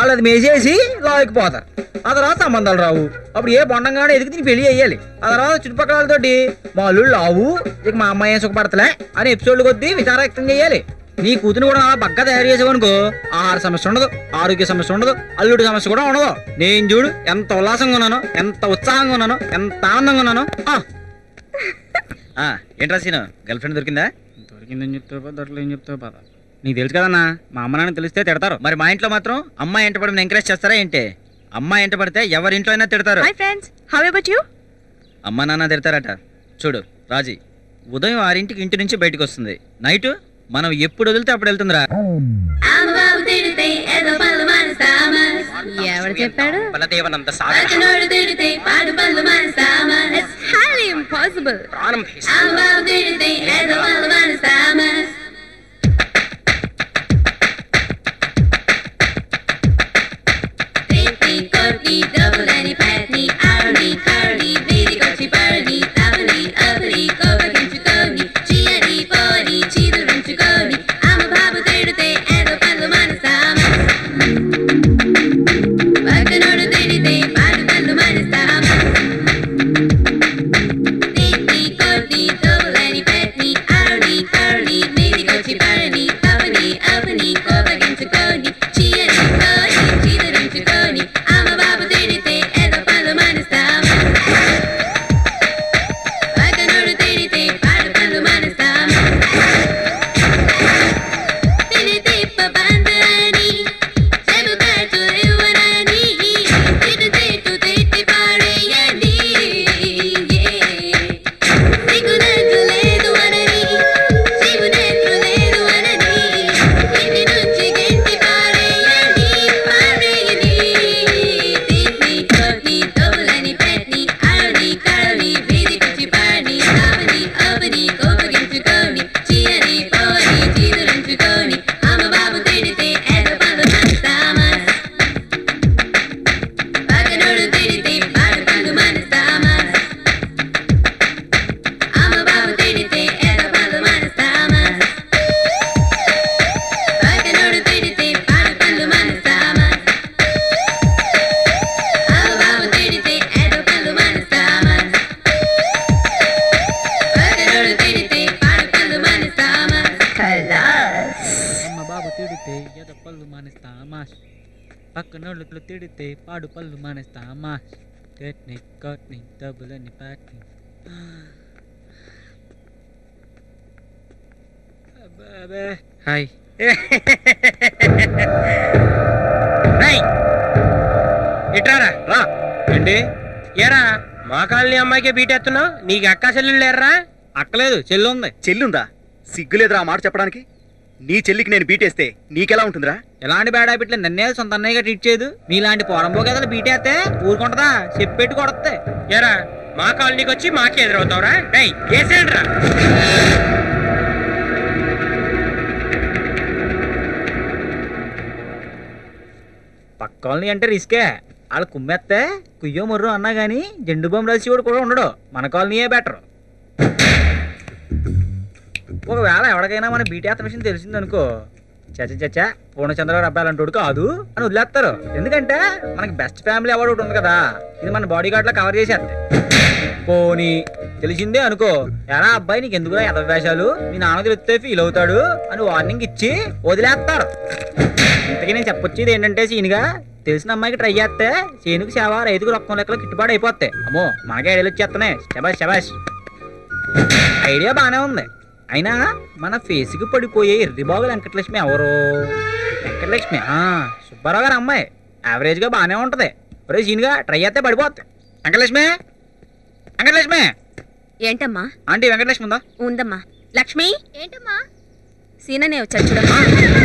వాళ్ళు అది మేసేసి లాగిపోతారు ఆ తర్వాత సంబంధాలు రావు అప్పుడు ఏ బొండంగానే ఎదిగి తిని పెళ్లి అయ్యాలి ఆ తర్వాత చుట్టుపక్కల వాళ్ళతోటి మా అల్లుళ్ళు లావు ఇక మా అమ్మాయి ఏం సుఖపడతలే అని ఎపిసోడ్ కొద్దీ విచార వ్యక్తం చేయాలి నీ కూతురు కూడా అలా బగ్గా తయారు చేసావనుకో ఆహార సమస్య ఉండదు ఆరోగ్య సమస్య ఉండదు అల్లుడి సమస్య కూడా ఉండదు నేను చూడు ఎంత ఉల్లాసంగా ఉన్నానో ఎంత ఉత్సాహంగా ఉన్నానో ఎంత ఆనందంగా ఉన్నానో ఆ. ఆ, ఏంట్రా సీను గర్ల్ ఫ్రెండ్ దొరికిందా దొరికిందని చెప్తావు దొరకలేదు ఏం చెప్తావు బాధ నీకు తెలుసు కదన్నా మా అమ్మ నాన్న తెలిస్తే తిడతారు మరి మా ఇంట్లో మాత్రం అమ్మాయి ఎంట పడి ఎంకరేజ్ చేస్తారా ఏంటి అమ్మాయి ఎంట పడితే ఎవరి ఇంట్లో అయినా తిడతారు hi friends how about you అమ్మ నాన్న తిడతారట చూడు రాజీ ఉదయం ఆరింటికి ఇంటి నుంచి బయటకు వస్తుంది నైట్ మనం ఎప్పుడు వదిలితే అప్పుడు వెళ్తుందిరా అమ్మబాబు తిడితే ఏదో పనులు మానేస్తామా ఎవడు చెప్పాడు బలదేవనంద సాగర పక్కనోడు తిడితే పాడు పనులు మానేస్తామా ఇట్స్ హైలీ ఇంపాసిబుల్ అమ్మబాబు తిడితే ఏదో పనులు మానేస్తామా తిట్టి కొట్టి డబ్బులని పట్టి ఆడి కాడి వీధికొచ్చి పడి తవలి అబలి కోపగించుకొని చీయని పోని చీదురించుకొని అమ్మ బాబు తిడితే ఏదో పనులు మానేస్తామా పక్కనోడు తిడితే పాడు పనులు మానేస్తామా తిట్టి కొట్టి డబ్బులని పట్టి ఆడి కాడి వీధికొచ్చి పడి తవలి అబలి కోపగించుకొని చీయని పోని చీదురించుకొని అమ్మ బాబు తిడితే ఏదో పనులు మానేస్తామా పక్కనోడు తిడితే పాడు పనులు మానేస్తామా తిడితే పబందని చెబుతాడు ఇవ్వనని తిడు తిట్టు తిట్టి పాడేయండి సిగ్గునట్లు లేదు అనని జీవునట్లు లేదు అనని ఇంటి నుంచి గెంటి పాడేయండి పాడేయండి తిట్టి కొట్టి తోలని పెట్టి అడవి కడవి వీధికొచ్చి పాడి తావని అవని కోపగించుకొని చీయని పోని చీదురించుకొని అమ్మ బాబు తిడితే ఏదో పనులు మానేస్తామా పక్కనోడు తిడితే పాడు పనులు మానేస్తామా అమ్మ బాబు తిడితే ఏదో పనులు మానేస్తామా పక్కనోడు తిడితే పాడు పనులు మానేస్తామా అమ్మ బాబు తిడితే ఏదో పనులు మానేస్తామా పక్కనోడు తిడితే పాడు పనులు మానేస్తామా అమ్మ బాబు తిడితే ఏదో పళ్ళు మానేస్తామా పక్కనోళ్ళు తిడితే పాడు పళ్ళు మానేస్తామా కట్ని కట్ని డబ్బులని ప్యాక్ని హాయ్ ఇట్రారా రా ఏంటి ఏరా మా కాలనీ అమ్మాయికే బీటెత్తున్నావు నీకు అక్క చెల్లెలు లేరా అక్కలేదు చెల్లి ఉంది చెల్లుందా సిగ్గులేదురా ఆ మాట చెప్పడానికి నీ చెల్లికి నేను బీటేస్తే నీకెలా ఉంటుందిరా ఎలాంటి బేడ బిడ్డలు నన్నే సొంత అన్నయ్యగా ట్రీట్ చేయదు మీలాంటి పోరంబో కథలు బీటేస్తే ఊరుకుంటదా చెప్పెట్టు కొడతే ఎరా మా కాలనీకి వచ్చి మాకే ఎదురవుతావురా డై కేసేండ్రా పక్క కాలనీ అంటే రిస్కే వాళ్ళు కుమ్మేస్తే కుయ్యో ముర్రు అన్నా కానీ జెండు బొమ్మ రాసి కూడా ఉండడు మన కాలనీయే బెటర్ ఒకవేళ ఎవరికైనా మన బీటేత విషయం తెలిసిందనుకో చచ్చ చచ్చ పూర్ణచంద్రరావు అబ్బాయి అంటోడు కాదు అని వదిలేస్తారు ఎందుకంటే మనకి బెస్ట్ ఫ్యామిలీ అవార్డు ఒకటి ఉంది కదా ఇది మన బాడీ గార్డ్ లా కవర్ చేసేస్తే పోనీ తెలిసిందే అనుకో ఎరా అబ్బాయి నీకు ఎందుకురా ఎద వేషాలు మీ నాన్న తెలిస్తే ఫీల్ అవుతాడు అని వార్నింగ్ ఇచ్చి వదిలేస్తారు ఇంతకీ నేను చెప్పొచ్చేది ఏంటంటే సీనుగా తెలిసిన అమ్మాయికి ట్రై చేస్తే సీనుకు సేవ రైతుకు రొక్కం లెక్కలో గిట్టుబాటు అయిపోతాయి అమ్మో మనకే ఐడియాలు వచ్చేస్తున్నాయి శబాష్ శబాష్ ఐడియా బాగానే ఉంది అయినా మన ఫేస్కి పడిపోయే ఎర్రిబాగు వెంకటలక్ష్మి ఎవరు వెంకటలక్ష్మి ఆ, సుబ్బారావు గారు అమ్మాయి యావరేజ్గా బాగానే ఉంటుంది ఒరే సీన్గా ట్రై చేస్తే పడిపోద్ది వెంకటలక్ష్మి వెంకటలక్ష్మి ఏంటమ్మా ఆంటీ వెంకటలక్ష్మి ఉందా ఉందమ్మా లక్ష్మి ఏంటమ్మా సీననే వచ్చాడు చూడమ్మా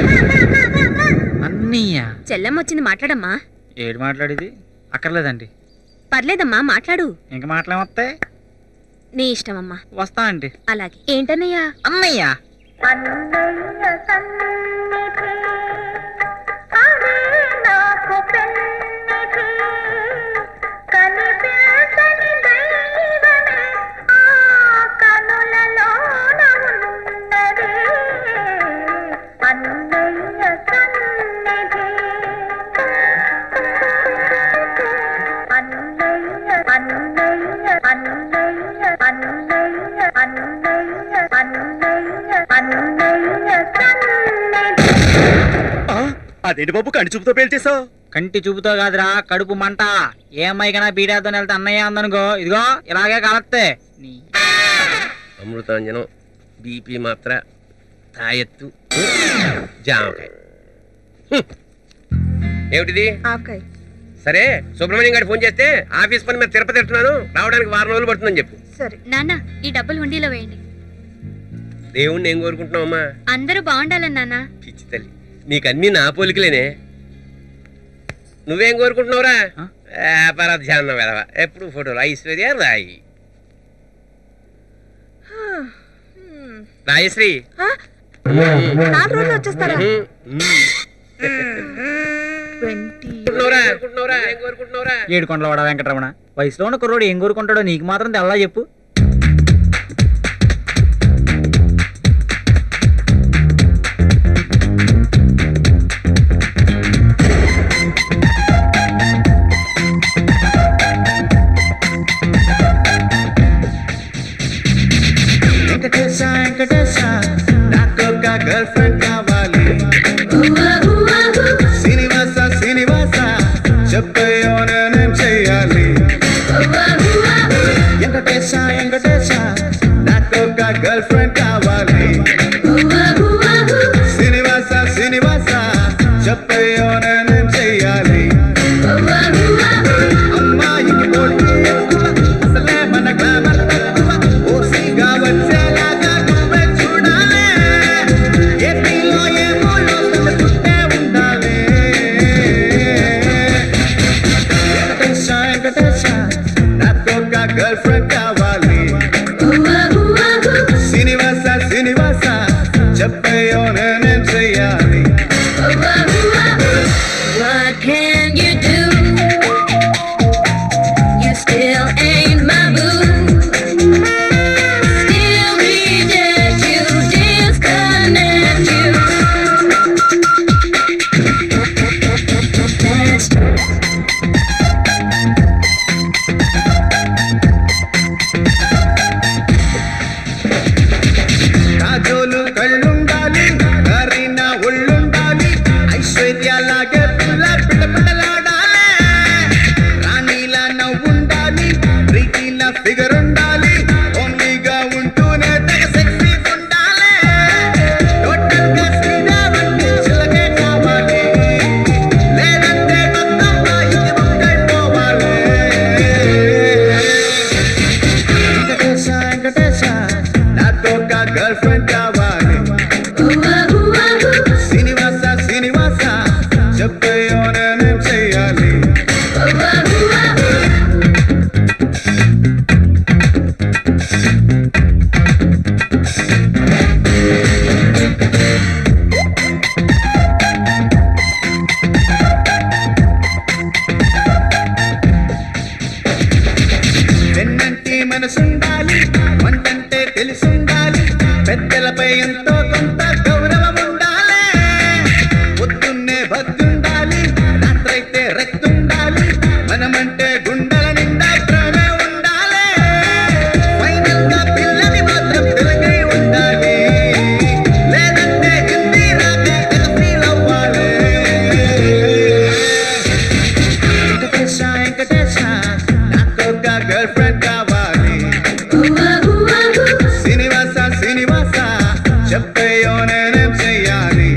అన్నయ్య చెల్లెమ్మ వచ్చింది మాట్లాడమ్మా ఏడు మాట్లాడేది అక్కర్లేదండి పర్లేదమ్మా మాట్లాడు ఇంకా మాట్లాడమొస్తాయి నీ ఇష్టమమ్మా వస్తా అండి అలాగే ఏంటన్నయ్యా అన్నయ్య అన్నయ్య సన్నిధి అదే నాకు పెన్నిధి కనిపించని దైవమే ఆ కనులలోన ఉన్నది అన్నయ్య సన్నిధి అదేంటి బాబు కంటి చూపుతో పేల్చేసావు కంటి చూపుతో కాదురా కడుపు మంట ఏ అమ్మాయికైనా బీడేద్దాం వెళ్తే అన్నయ్య అందనుకో ఇదిగో ఇలాగే కలత్తే నీ అమృతాంజనం బీపీ మాత్ర తాయెత్తు జామకాయ హ్మ్. ఏమిటిది ఆవకాయ సరే సుబ్రహ్మణ్యం గారు ఫోన్ చేస్తే ఆఫీస్ పని మీద తిరుపతి వెళ్తున్నాను రావడానికి వారం రోజులు పడుతుందని చెప్పు సరే నాన్న ఈ డబ్బులు హుండీలో వేయండి దేవుణ్ణి ఏం కోరుకుంటున్నావమ్మా అందరూ బాగుండాలని నాన్న పిచ్చి తల్లి నీకన్నీ నా పోలికలేనే నువ్వేం కోరుకుంటున్నావురా ఆ? వ్యాపార ధ్యానం వెదవ ఎప్పుడు ఫోటోలు ఐశ్వర్య రాయి రాయశ్రీ నాలుగు రోజులు వచ్చేస్తారా హ్మ్. హ్మ్. ట్వంటీ కోరుకుంటున్నావురా? కోరుకుంటున్నావురా? ఏం కోరుకుంటున్నావురా ఏడు కొండల వాడ వెంకటరమణ వయసులో ఉన్న కుర్రోడు ఏం కోరుకుంటాడో నీకు మాత్రం తెల్లా చెప్పు వెంకటేశ వెంకటేశ నాకు ఒక గర్ల్ ఫ్రెండ్ కావాలి శ్రీనివాస శ్రీనివాస చెప్పయ్యో నేనేం చెయ్యాలి వెంకటేశ వెంకటేశ నాకు ఒక గర్ల్ ఫ్రెండ్ కావాలి శ్రీనివాస శ్రీనివాస చెప్పయ్యో నేనేం చెయ్యాలి అమ్మాయికి పోటీ ఎక్కువ, అసలే మన గ్లామర్ తక్కువ. ఓసీగా వచ్చేలాగా నువ్వే చూడాలి. ఏపీలో ఏ మూలో తలుచుకుంటే ఉండాలి. వెంకటేశ, వెంకటేశ, నాకొక గర్ల్ ఫ్రెండ్ కావాలి శ్రీనివాస శ్రీనివాస చెప్పయ్యో నేనేం చెయ్యాలి What can you do? You still ain't my boo. Still reject you, disconnect you. That's Razole కళ్ళుండాలి Kareena ఒళ్ళుండాలి ఐశ్వర్యలాగే పిల్ల పిల్ల పిల్లలాడాలి రాణిలా నవ్వుండాలి ప్రీతిలా ఫిగర్ ఉండాలి ఓన్లీగా ఉంటూనే తెగ సెక్సీ ఉండాలి టోటల్ గా శ్రీరావంటి చిలకే కావాలి లేదంటే మొత్తం రాయికి ముక్కైపోవాలి వెంకటేశ వెంకటేశ నాకు ఒక గర్ల్ ఫ్రెండ్ కావాలి శ్రీనివాస శ్రీనివాస చెప్పయ్యో నేనేం చెయ్యాలి వెన్నంటి మనసుండాలి వంటంటే తెలిసుండాలి పెద్దలపై ఎంతో కొంత గౌరవం ఉండాలి పొద్దున్నే భద్రుండాలి రాత్రైతే రెత్తుండాలి మనమంటే గుండెల నిండా ప్రేమే ఉండాలి ఫైనల్ గా పిల్లని మాత్రం తిరగై ఉండాలి లేదంటే హిందీ రాకే తెగ ఫీల్ అవ్వాలి వెంకటేశ వెంకటేశ నాకొక గర్ల్ ఫ్రెండ్ కావాలి శ్రీనివాస శ్రీనివాస చెప్పయ్యో నేనేం చెయ్యాలి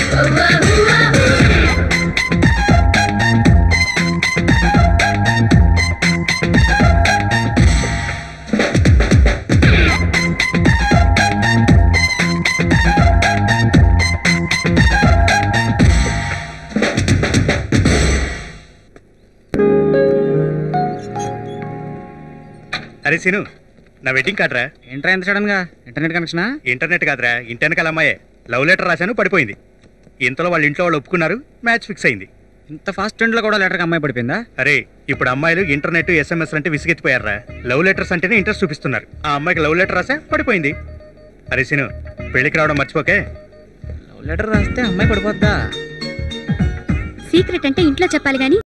అరే సీను నా వెడ్డింగ్ కార్డ్ రా ఏంట్రా ఎంత సడన్ గా ఇంటర్నెట్ కనెక్షనా ఇంటర్నెట్ కాదురా ఇంటర్నెట్ అమ్మాయే లవ్ లెటర్ రాశాను పడిపోయింది ఇంతలో వాళ్ళ ఇంట్లో వాళ్ళు ఒప్పుకున్నారు మ్యాచ్ ఫిక్స్ అయింది ఇంత ఫాస్ట్ ట్రెండ్ లో కూడా లెటర్కి అమ్మాయి పడిపోయిందా అరే ఇప్పుడు అమ్మాయిలు ఇంటర్నెట్ ఎస్ఎంఎస్ అంటే విసిగెత్తిపోయారా లవ్ లెటర్స్ అంటేనే ఇంట్రెస్ట్ చూపిస్తున్నారు ఆ అమ్మాయికి లవ్ లెటర్ రాసా పడిపోయింది అరే సీను పెళ్ళికి రావడం మర్చిపోకే లవ్ లెటర్ రాస్తే అమ్మాయి పడిపోద్దా సీక్రెట్ అంటే ఇంట్లో చెప్పాలి గాని